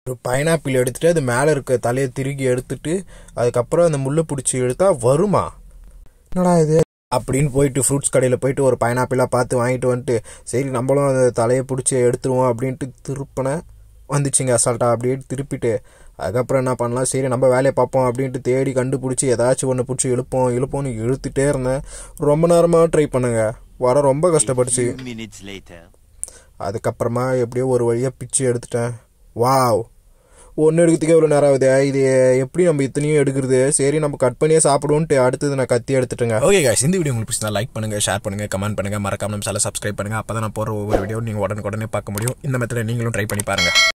ஒரு பைனாப்பிள் எடுத்துட்டு அது மேலே இருக்க தலையை திருகி எடுத்துட்டு அதுக்கப்புறம் அந்த முள்ளை பிடிச்சி எடுத்தா வருமா என்னடா இது அப்படின்னு போயிட்டு ஃப்ரூட்ஸ் கடையில் போயிட்டு ஒரு பைனாப்பிளாக பார்த்து வாங்கிட்டு வந்துட்டு சரி நம்மளும் அந்த தலையை பிடிச்சி எடுத்துருவோம் அப்படின்ட்டு திருப்பினேன் வந்துச்சுங்க அசால்ட்டா அப்படியே திருப்பிட்டு அதுக்கப்புறம் என்ன பண்ணலாம் சரி நம்ம வேலையை பார்ப்போம் அப்படின்ட்டு தேடி கண்டுபிடிச்சி ஏதாச்சும் ஒன்று பிடிச்சி இழுப்போம் இழுப்போம்னு இழுத்துட்டே இருந்தேன் ரொம்ப நேரமாக ட்ரை பண்ணுங்க வர ரொம்ப கஷ்டப்பட்டுச்சு Few minutes later. அதுக்கப்புறமா எப்படியோ ஒரு வழியாக பிச்சு எடுத்துட்டேன் வாவ் ஒன்று எடுக்கிறதுக்கே இவ்வளோ நேரம் ஆகுது இது எப்படி நம்ம இத்தனையும் எடுக்கிறது சரி நம்ம கட் பண்ணியே சாப்பிடுவோன்ட்டு அடுத்தது நான் கத்தி எடுத்துட்டேங்க ஓகே guys இந்த வீடியோ உங்களுக்கு பிடிச்சா லைக் பண்ணுங்க ஷேர் பண்ணுங்க கமெண்ட் பண்ணுங்க மறக்காம நம்ம சேனல் சப்ஸ்கிரைப் பண்ணுங்க அப்பதான் நான் போற ஒவ்வொரு வீடியோ நீங்க உடனுக்குடனே பார்க்க முடியும் இந்த மெத்தட நீங்களும் ட்ரை பண்ணி பாருங்க